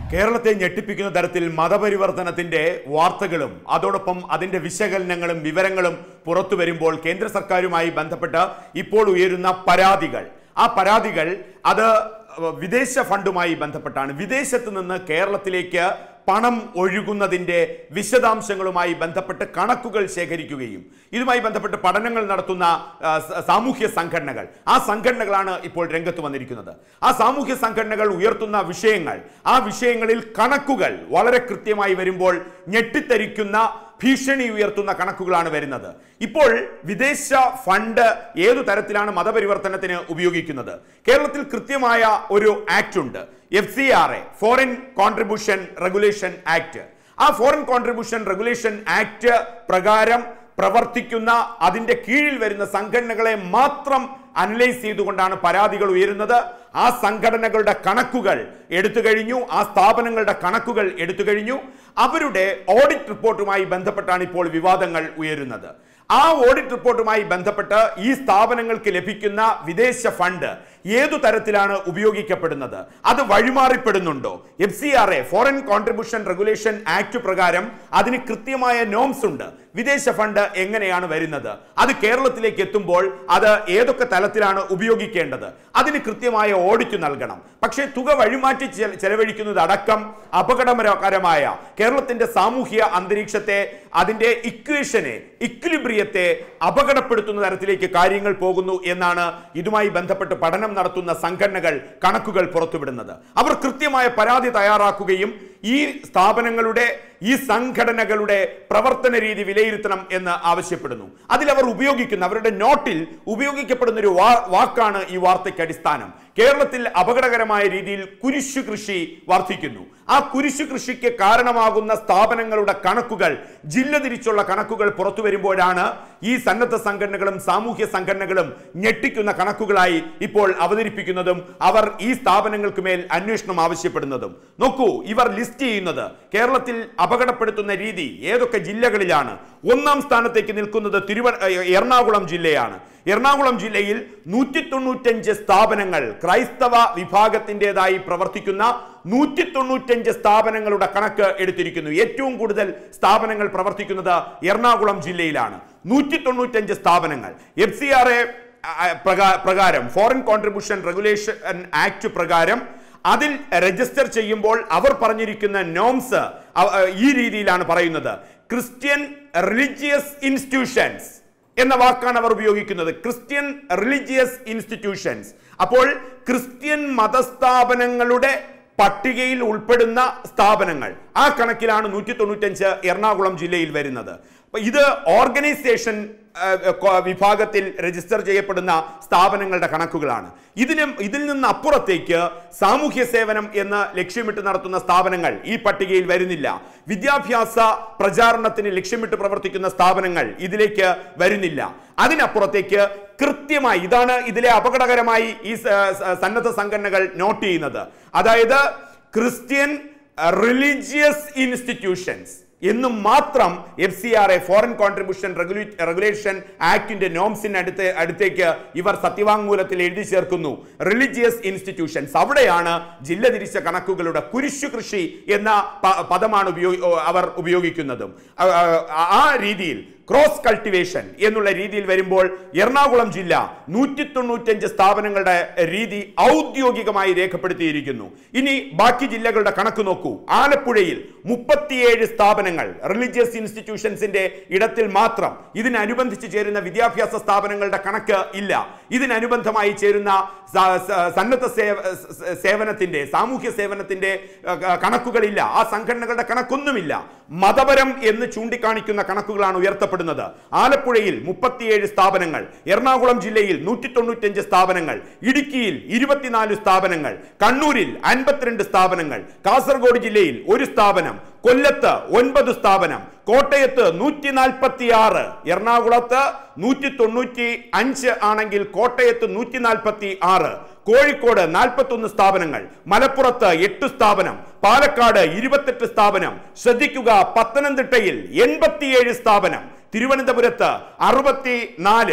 കേരളത്തെ ഞെട്ടിപ്പിക്കുന്ന തരത്തിൽ മതപരിവർത്തനത്തിന്റെ വാർത്തകളും അതോടൊപ്പം അതിന്റെ വിശകലനങ്ങളും വിവരങ്ങളും പുറത്തു വരുമ്പോൾ കേന്ദ്ര സർക്കാരുമായി ബന്ധപ്പെട്ട് ഇപ്പോൾ ഉയരുന്ന പരാതികൾ ആ പരാതികൾ അത് വിദേശ ഫണ്ടുമായി ബന്ധപ്പെട്ടാണ് വിദേശത്ത് നിന്ന് കേരളത്തിലേക്ക് പണം ഒഴുകുന്നതിന്റെ വിശദാംശങ്ങളുമായി ബന്ധപ്പെട്ട് കണക്കുകൾ ശേഖരിക്കുകയും ഇതുമായി ബന്ധപ്പെട്ട് പഠനങ്ങൾ നടത്തുന്ന ആ, സ- സാമൂഹ്യ സംഘടനകൾ ആ സംഘടനകളാണ് ഇപ്പോൾ രംഗത്ത് വന്നിരിക്കുന്നത് ആ സാമൂഹ്യ സംഘടനകൾ ഉയർത്തുന്ന വിഷയങ്ങൾ ആ വിഷയങ്ങളിൽ കണക്കുകൾ വളരെ കൃത്യമായി വരുമ്പോൾ ഞെട്ടിത്തരിക്കുന്ന ഭീഷണി ഉയർത്തുന്ന കണക്കുകളാണ് വരുന്നത് ഇപ്പോൾ വിദേശ ഫണ്ട് ഏതു തരത്തിലാണ് മതപരിവർത്തനത്തിന് ഉപയോഗിക്കുന്നത് കേരളത്തിൽ കൃത്യമായ ഒരു ആക്ട് ഉണ്ട് F C R A foreign contribution regulation act ആ ഫോറിൻ കോൺട്രിബ്യൂഷൻ റെഗുലേഷൻ ആക്ട് പ്രകാരം പ്രവർത്തിക്കുന്ന അതിന്റെ കീഴിൽ വരുന്ന സംഘടനകളെ മാത്രം അനലൈസ് ചെയ്തുകൊണ്ടാണ് പരാതികൾ ഉയരുന്നത് ആ സംഘടനകളുടെ കണക്കുകൾ എടുത്തു കഴിഞ്ഞു ആ സ്ഥാപനങ്ങളുടെ കണക്കുകൾ എടുത്തു കഴിഞ്ഞു അവരുടെ ഓഡിറ്റ് റിപ്പോർട്ടുമായി ബന്ധപ്പെട്ടാണ് ഇപ്പോൾ വിവാദങ്ങൾ ഉയരുന്നത് ആ ഓഡിറ്റ് റിപ്പോർട്ടുമായി ബന്ധപ്പെട്ട് ഈ സ്ഥാപനങ്ങൾക്ക് ലഭിക്കുന്ന വിദേശ ഫണ്ട് ഏതു തരത്തിലാണ് ഉപയോഗിക്കപ്പെടുന്നത് അത് വഴിമാറിപ്പെടുന്നുണ്ടോ F C R A foreign contribution regulation act പ്രകാരം അതിന് കൃത്യമായ നോംസ് ഉണ്ട് വിദേശ ഫണ്ട് എങ്ങനെയാണ് വരുന്നത് അത് കേരളത്തിലേക്ക് എത്തുമ്പോൾ അത് ഏതൊക്കെ തലത്തിലാണ് ഉപയോഗിക്കേണ്ടത് അതിന് കൃത്യമായ ഓഡിറ്റ് നൽകണം പക്ഷേ തുക വഴിമാറ്റി ചെ- ചെലവഴിക്കുന്നത് അടക്കം അപകടകരമായ കേരളത്തിന്റെ സാമൂഹ്യ അന്തരീക്ഷത്തെ അതിന്റെ ഇക്വേഷനെ ഇക്വിലിബ്രിയത്തെ അപകടപ്പെടുത്തുന്ന തരത്തിലേക്ക് കാര്യങ്ങൾ പോകുന്നു എന്നാണ് ഇതുമായി ബന്ധപ്പെട്ട് പഠനം നടത്തുന്ന സംഘടനകൾ കണക്കുകൾ പുറത്തുവിടുന്നത് അവർ കൃത്യമായ പരാതി തയ്യാറാക്കുകയും ഈ സ്ഥാപനങ്ങളുടെ ഈ സംഘടനകളുടെ പ്രവർത്തന രീതി വിലയിരുത്തണം എന്ന് ആവശ്യപ്പെടുന്നു അതിലവർ ഉപയോഗിക്കുന്ന അവരുടെ നോട്ടിൽ ഉപയോഗിക്കപ്പെടുന്ന ഒരു വാ- വാക്കാണ് ഈ വാർത്തയ്ക്ക് അടിസ്ഥാനം കേരളത്തിൽ അപകടകരമായ രീതിയിൽ കുരിശു കൃഷി വർദ്ധിക്കുന്നു ആ കുരിശു കൃഷിക്ക് കാരണമാകുന്ന സ്ഥാപനങ്ങളുടെ കണക്കുകൾ ജില്ല തിരിച്ചുള്ള കണക്കുകൾ പുറത്തു വരുമ്പോഴാണ് ഈ സന്നദ്ധ സംഘടനകളും സാമൂഹ്യ സംഘടനകളും ഞെട്ടിക്കുന്ന കണക്കുകളായി ഇപ്പോൾ അവതരിപ്പിക്കുന്നതും അവർ ഈ സ്ഥാപനങ്ങൾക്ക് മേൽ അന്വേഷണം ആവശ്യപ്പെടുന്നതും നോക്കൂ ഇവർ ലിസ്റ്റ് ചെയ്യുന്നത് കേരളത്തിൽ അപകടപ്പെടുത്തുന്ന രീതി ഏതൊക്കെ ജില്ലകളിലാണ് ഒന്നാം സ്ഥാനത്തേക്ക് നിൽക്കുന്നത് തിരുവ എറണാകുളം ജില്ലയാണ് എറണാകുളം ജില്ലയിൽ നൂറ്റി തൊണ്ണൂറ്റഞ്ച് സ്ഥാപനങ്ങൾ ക്രൈസ്തവ വിഭാഗത്തിൻ്റെതായി പ്രവർത്തിക്കുന്ന നൂറ്റി തൊണ്ണൂറ്റഞ്ച് സ്ഥാപനങ്ങളുടെ കണക്ക് എടുത്തിരിക്കുന്നു ഏറ്റവും കൂടുതൽ സ്ഥാപനങ്ങൾ പ്രവർത്തിക്കുന്നത് എറണാകുളം ജില്ലയിലാണ് നൂറ്റി തൊണ്ണൂറ്റഞ്ച് സ്ഥാപനങ്ങൾ എഫ് സി ആർ എ പ്രകാരം ഫോറിൻ കോൺട്രിബ്യൂഷൻ റെഗുലേഷൻ ആക്ട് പ്രകാരം അതിൽ രജിസ്റ്റർ ചെയ്യുമ്പോൾ അവർ പറഞ്ഞിരിക്കുന്ന നോംസ് ഈ രീതിയിലാണ് പറയുന്നത് ക്രിസ്ത്യൻ റിലീജിയസ് ഇൻസ്റ്റിറ്റ്യൂഷൻസ് എന്ന വാക്കാണ് അവർ ഉപയോഗിക്കുന്നത് ക്രിസ്ത്യൻ റിലീജിയസ് ഇൻസ്റ്റിറ്റ്യൂഷൻസ് അപ്പോൾ ക്രിസ്ത്യൻ മതസ്ഥാപനങ്ങളുടെ പട്ടികയിൽ ഉൾപ്പെടുന്ന സ്ഥാപനങ്ങൾ ആ കണക്കിലാണ് നൂറ്റി തൊണ്ണൂറ്റഞ്ച് എറണാകുളം ജില്ലയിൽ വരുന്നത് അപ്പൊ ഇത് ഓർഗനൈസേഷൻ ആ, കൊ- വിഭാഗത്തിൽ രജിസ്റ്റർ ചെയ്യപ്പെടുന്ന സ്ഥാപനങ്ങളുടെ കണക്കുകളാണ് ഇതിന് ഇതിൽ നിന്ന് അപ്പുറത്തേക്ക് സാമൂഹ്യ സേവനം എന്ന് ലക്ഷ്യമിട്ട് നടത്തുന്ന സ്ഥാപനങ്ങൾ ഈ പട്ടികയിൽ വരുന്നില്ല വിദ്യാഭ്യാസ പ്രചാരണത്തിന് ലക്ഷ്യമിട്ട് പ്രവർത്തിക്കുന്ന സ്ഥാപനങ്ങൾ ഇതിലേക്ക് വരുന്നില്ല അതിനപ്പുറത്തേക്ക് കൃത്യമായി ഇതാണ് ഇതിലെ അപകടകരമായി ഈ സ- സ- സന്നദ്ധ സംഘടനകൾ നോട്ട് ചെയ്യുന്നത് അതായത് ക്രിസ്ത്യൻ റിലീജിയസ് ഇൻസ്റ്റിറ്റ്യൂഷൻസ് എന്ന് മാത്രം F C R A foreign contribution regulation ആക്ടിന്റെ നോംസിന് അടുത്ത് അടുത്തേക്ക് ഇവർ സത്യവാങ്മൂലത്തിൽ എഴുതി ചേർക്കുന്നു റിലീജിയസ് ഇൻസ്റ്റിറ്റ്യൂഷൻസ് അവിടെയാണ് ജില്ല തിരിച്ച കണക്കുകളുടെ കുരിശു കൃഷി എന്ന പ- പദമാണ് ഉപയോഗി അവർ ഉപയോഗിക്കുന്നതും ആ- ആ- ആ രീതിയിൽ ക്രോസ് കൾട്ടിവേഷൻ എന്നുള്ള രീതിയിൽ വരുമ്പോൾ എറണാകുളം ജില്ല നൂറ്റി തൊണ്ണൂറ്റഞ്ച് സ്ഥാപനങ്ങളുടെ രീതി ഔദ്യോഗികമായി രേഖപ്പെടുത്തിയിരിക്കുന്നു ഇനി ബാക്കി ജില്ലകളുടെ കണക്ക് നോക്കൂ ആലപ്പുഴയിൽ മുപ്പത്തിയേഴ് സ്ഥാപനങ്ങൾ റിലീജിയസ് ഇൻസ്റ്റിറ്റ്യൂഷൻസിന്റെ ഇടത്തിൽ മാത്രം ഇതിനനുബന്ധിച്ച് ചേരുന്ന വിദ്യാഭ്യാസ സ്ഥാപനങ്ങളുടെ കണക്ക് ഇല്ല ഇതിനനുബന്ധമായി ചേരുന്ന സ- സ- സന്നദ്ധ സേവ- സ- സേവനത്തിന്റെ സാമൂഹ്യ സേവനത്തിന്റെ അഹ്, ക- കണക്കുകളില്ല ആ സംഘടനകളുടെ കണക്കൊന്നുമില്ല മതപരം എന്ന് ചൂണ്ടിക്കാണിക്കുന്ന കണക്കുകളാണ് ഉയർത്തപ്പെടുന്നത് ആലപ്പുഴയിൽ മുപ്പത്തിയേഴ് സ്ഥാപനങ്ങൾ എറണാകുളം ജില്ലയിൽ നൂറ്റി തൊണ്ണൂറ്റഞ്ച് സ്ഥാപനങ്ങൾ ഇടുക്കിയിൽ ഇരുപത്തിനാല് സ്ഥാപനങ്ങൾ കണ്ണൂരിൽ അൻപത്തിരണ്ട് സ്ഥാപനങ്ങൾ കാസർഗോഡ് ജില്ലയിൽ ഒരു സ്ഥാപനം കൊല്ലത്ത് ഒൻപത് സ്ഥാപനം കോട്ടയത്ത് നൂറ്റി നാൽപ്പത്തി ആറ് എറണാകുളത്ത് നൂറ്റി തൊണ്ണൂറ്റി അഞ്ച് ആണെങ്കിൽ കോട്ടയത്ത് നൂറ്റി നാൽപ്പത്തി ആറ് കോഴിക്കോട് നാൽപ്പത്തൊന്ന് സ്ഥാപനങ്ങൾ മലപ്പുറത്ത് എട്ട് സ്ഥാപനം പാലക്കാട് ഇരുപത്തെട്ട് സ്ഥാപനം ശ്രദ്ധിക്കുക പത്തനംതിട്ടയിൽ എൺപത്തിയേഴ് സ്ഥാപനം തിരുവനന്തപുരത്ത് അറുപത്തി നാല്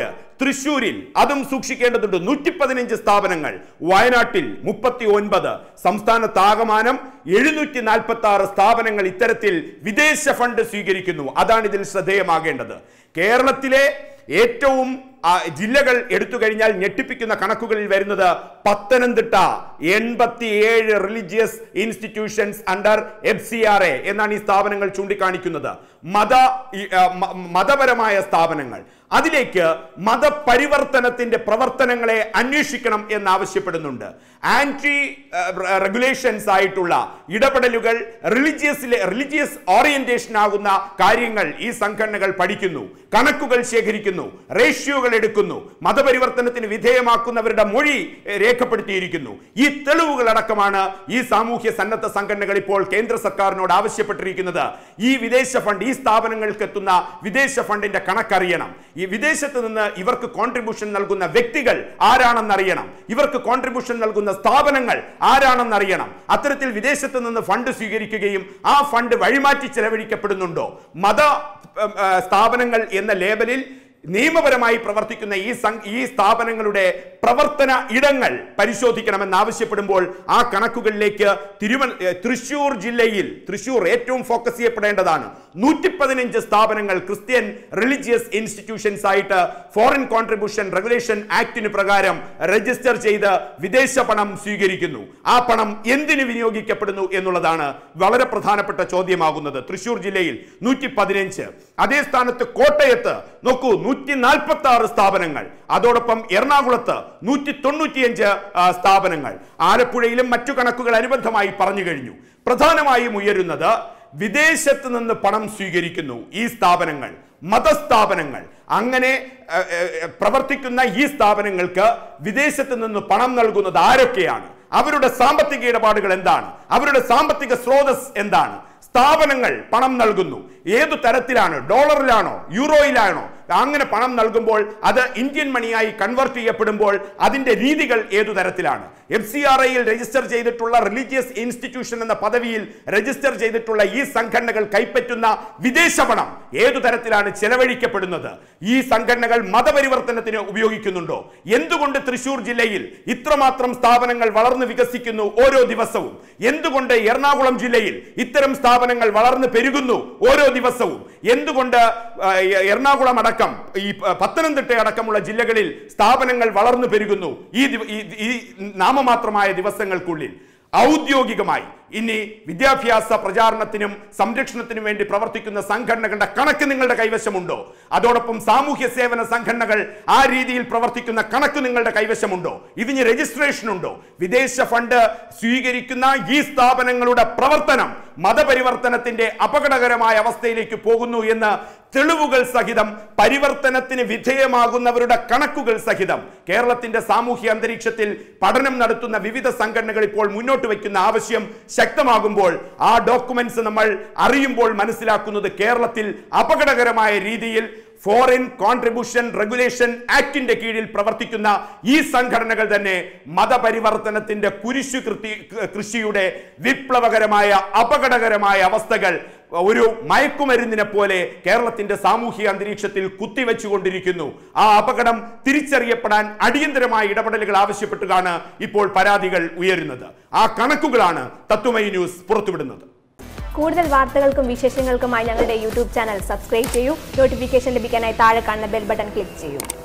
തൃശൂരിൽ അതും സൂക്ഷിക്കേണ്ടതുണ്ട് നൂറ്റി പതിനഞ്ച് സ്ഥാപനങ്ങൾ വയനാട്ടിൽ മുപ്പത്തി ഒൻപത് സംസ്ഥാനത്താകമാനം എഴുന്നൂറ്റി നാൽപ്പത്തി ആറ് സ്ഥാപനങ്ങൾ ഇത്തരത്തിൽ വിദേശ ഫണ്ട് സ്വീകരിക്കുന്നു അതാണ് ഇതിൽ ശ്രദ്ധേയമാകേണ്ടത് കേരളത്തിലെ ഏറ്റവും ആ, ജില്ലകൾ എടുത്തു കഴിഞ്ഞാൽ ഞെട്ടിപ്പിക്കുന്ന കണക്കുകളിൽ വരുന്നത് പത്തനംതിട്ട എൺപത്തിയേഴ് religious institutions under F C R A എന്നാണ് ഈ സ്ഥാപനങ്ങൾ ചൂണ്ടിക്കാണിക്കുന്നത് മത ഈ, ആ, മ- മതപരമായ സ്ഥാപനങ്ങൾ അതിലേക്ക് മതപരിവർത്തനത്തിന്റെ പ്രവർത്തനങ്ങളെ അന്വേഷിക്കണം എന്ന് ആവശ്യപ്പെടുന്നുണ്ട് ആന്റി റെഗുലേഷൻസ് ആയിട്ടുള്ള ഇടപെടലുകൾ റിലിജിയസിലെ റിലിജിയസ് ഓറിയന്റേഷൻ ആകുന്ന കാര്യങ്ങൾ ഈ സംഘടനകൾ പഠിക്കുന്നു കണക്കുകൾ ശേഖരിക്കുന്നു റേഷ്യോകൾ എടുക്കുന്നു മതപരിവർത്തനത്തിന് വിധേയമാക്കുന്നവരുടെ മൊഴി എഹ്, രേഖപ്പെടുത്തിയിരിക്കുന്നു ഈ തെളിവുകൾ അടക്കമാണ് ഈ സാമൂഹ്യ സന്നദ്ധ സംഘടനകൾ ഇപ്പോൾ കേന്ദ്ര സർക്കാരിനോട് ആവശ്യപ്പെട്ടിരിക്കുന്നത് ഈ വിദേശ ഫണ്ട് ഈ സ്ഥാപനങ്ങൾക്ക് എത്തുന്ന വിദേശ ഫണ്ടിന്റെ കണക്കറിയണം ഈ വിദേശത്ത് നിന്ന് ഇവർക്ക് കോൺട്രിബ്യൂഷൻ നൽകുന്ന വ്യക്തികൾ ആരാണെന്നറിയണം ഇവർക്ക് കോൺട്രിബ്യൂഷൻ നൽകുന്ന സ്ഥാപനങ്ങൾ ആരാണെന്നറിയണം അത്തരത്തിൽ വിദേശത്ത് നിന്ന് ഫണ്ട് സ്വീകരിക്കുകയും ആ ഫണ്ട് വഴിമാറ്റി ചെലവഴിക്കപ്പെടുന്നുണ്ടോ മത ഉം, ആ, സ്ഥാപനങ്ങൾ എന്ന ലേബലിൽ നിയമപരമായി പ്രവർത്തിക്കുന്ന ഈ സം- ഈ സ്ഥാപനങ്ങളുടെ പ്രവർത്തന ഇടങ്ങൾ പരിശോധിക്കണമെന്ന് ആവശ്യപ്പെടുമ്പോൾ ആ കണക്കുകളിലേക്ക് തിരുവന ഏ, തൃശൂർ ജില്ലയിൽ തൃശൂർ ഏറ്റവും ഫോക്കസ് ചെയ്യപ്പെടേണ്ടതാണ് നൂറ്റി പതിനഞ്ച് സ്ഥാപനങ്ങൾ ക്രിസ്ത്യൻ റിലീജിയസ് ഇൻസ്റ്റിറ്റ്യൂഷൻസ് ആയിട്ട് ഫോറിൻ കോൺട്രിബ്യൂഷൻ റെഗുലേഷൻ ആക്ടിന് പ്രകാരം രജിസ്റ്റർ ചെയ്ത് വിദേശ പണം സ്വീകരിക്കുന്നു ആ പണം എന്തിന് വിനിയോഗിക്കപ്പെടുന്നു എന്നുള്ളതാണ് വളരെ പ്രധാനപ്പെട്ട ചോദ്യമാകുന്നത് തൃശൂർ ജില്ലയിൽ നൂറ്റി പതിനഞ്ച് അതേ സ്ഥാനത്ത് കോട്ടയത്ത് നോക്കൂ നൂറ്റി നാൽപ്പത്തി ആറ് സ്ഥാപനങ്ങൾ അതോടൊപ്പം എറണാകുളത്ത് നൂറ്റി തൊണ്ണൂറ്റിയഞ്ച് ആ, സ്ഥാപനങ്ങൾ ആലപ്പുഴയിലും മറ്റു കണക്കുകൾ അനുബന്ധമായി പറഞ്ഞു കഴിഞ്ഞു പ്രധാനമായും ഉയരുന്നത് വിദേശത്ത് നിന്ന് പണം സ്വീകരിക്കുന്നു ഈ സ്ഥാപനങ്ങൾ മതസ്ഥാപനങ്ങൾ അങ്ങനെ ഏ, ഏ, പ്രവർത്തിക്കുന്ന ഈ സ്ഥാപനങ്ങൾക്ക് വിദേശത്ത് നിന്ന് പണം നൽകുന്നത് ആരൊക്കെയാണ് അവരുടെ സാമ്പത്തിക ഇടപാടുകൾ എന്താണ് അവരുടെ സാമ്പത്തിക സ്രോതസ് എന്താണ് സ്ഥാപനങ്ങൾ പണം നൽകുന്നു ഏതു തരത്തിലാണ് ഡോളറിലാണോ യൂറോയിലാണോ അങ്ങനെ പണം നൽകുമ്പോൾ അത് ഇന്ത്യൻ മണിയായി കൺവേർട്ട് ചെയ്യപ്പെടുമ്പോൾ അതിന്റെ രീതികൾ ഏതു തരത്തിലാണ് എഫ് സി ആർ ഐയിൽ രജിസ്റ്റർ ചെയ്തിട്ടുള്ള റിലീജിയസ് ഇൻസ്റ്റിറ്റ്യൂഷൻ എന്ന പദവിയിൽ രജിസ്റ്റർ ചെയ്തിട്ടുള്ള ഈ സംഘടനകൾ കൈപ്പറ്റുന്ന വിദേശ പണം ഏതു തരത്തിലാണ് ചെലവഴിക്കപ്പെടുന്നത് ഈ സംഘടനകൾ മതപരിവർത്തനത്തിന് ഉപയോഗിക്കുന്നുണ്ടോ എന്തുകൊണ്ട് തൃശൂർ ജില്ലയിൽ ഇത്രമാത്രം സ്ഥാപനങ്ങൾ വളർന്നു വികസിക്കുന്നു ഓരോ ദിവസവും എന്തുകൊണ്ട് എറണാകുളം ജില്ലയിൽ ഇത്തരം സ്ഥാപനങ്ങൾ വളർന്നു പെരുകുന്നു ഓരോ ദിവസവും എന്തുകൊണ്ട് ആ, എറണാകുളം അടക്കം ഈ പ- പത്തനംതിട്ട അടക്കമുള്ള ജില്ലകളിൽ സ്ഥാപനങ്ങൾ വളർന്നു പെരുകുന്നു ഈ ദിവ- ഈ- ഈ നാമമാത്രമായ ദിവസങ്ങൾക്കുള്ളിൽ ഔദ്യോഗികമായി ഇനി വിദ്യാഭ്യാസ പ്രചാരണത്തിനും സംരക്ഷണത്തിനും വേണ്ടി പ്രവർത്തിക്കുന്ന സംഘടനകളുടെ കണക്ക് നിങ്ങളുടെ കൈവശമുണ്ടോ അതോടൊപ്പം സാമൂഹ്യ സേവന സംഘടനകൾ ആ രീതിയിൽ പ്രവർത്തിക്കുന്ന കണക്ക് നിങ്ങളുടെ കൈവശമുണ്ടോ ഇതിന് രജിസ്ട്രേഷൻ ഉണ്ടോ വിദേശ ഫണ്ട് സ്വീകരിക്കുന്ന ഈ സ്ഥാപനങ്ങളുടെ പ്രവർത്തനം മതപരിവർത്തനത്തിന്റെ അപകടകരമായ അവസ്ഥയിലേക്ക് പോകുന്നു എന്ന് തെളിവുകൾ സഹിതം പരിവർത്തനത്തിന് വിധേയമാകുന്നവരുടെ കണക്കുകൾ സഹിതം കേരളത്തിന്റെ സാമൂഹ്യ അന്തരീക്ഷത്തിൽ പഠനം നടത്തുന്ന വിവിധ സംഘടനകൾ ഇപ്പോൾ മുന്നോട്ട് വയ്ക്കുന്ന ആവശ്യം ശക്തമാകുമ്പോൾ ആ ഡോക്യുമെന്റ്സ് നമ്മൾ അറിയുമ്പോൾ മനസ്സിലാക്കുന്നത് കേരളത്തിൽ അപകടകരമായ രീതിയിൽ ഫോറിൻ കോൺട്രിബ്യൂഷൻ റെഗുലേഷൻ ആക്ടിന്റെ കീഴിൽ പ്രവർത്തിക്കുന്ന ഈ സംഘടനകൾ തന്നെ മതപരിവർത്തനത്തിന്റെ കുരിശു കൃതി കൃഷിയുടെ വിപ്ലവകരമായ അപകടകരമായ അവസ്ഥകൾ ഒരു മയക്കുമരുന്നിനെ പോലെ കേരളത്തിന്റെ സാമൂഹിക അന്തരീക്ഷത്തിൽ കുത്തിവെച്ചുകൊണ്ടിരിക്കുന്നു ആ അപകടം തിരിച്ചറിയപ്പെടാൻ അടിയന്തരമായ ഇടപെടലുകൾ ആവശ്യപ്പെട്ടുകാണ് ഇപ്പോൾ പരാതികൾ ഉയരുന്നത് ആ കണക്കുകളാണ് തത്വമൈ ന്യൂസ് പുറത്തുവിടുന്നത് കൂടുതൽ വാർത്തകൾക്കും വിശേഷങ്ങൾക്കുമായി ഞങ്ങളുടെ യൂട്യൂബ് ചാനൽ സബ്സ്ക്രൈബ് ചെയ്യൂ നോട്ടിഫിക്കേഷൻ ലഭിക്കാനായി താഴെ കാണുന്ന ബെൽ ബട്ടൺ ക്ലിക്ക് ചെയ്യൂ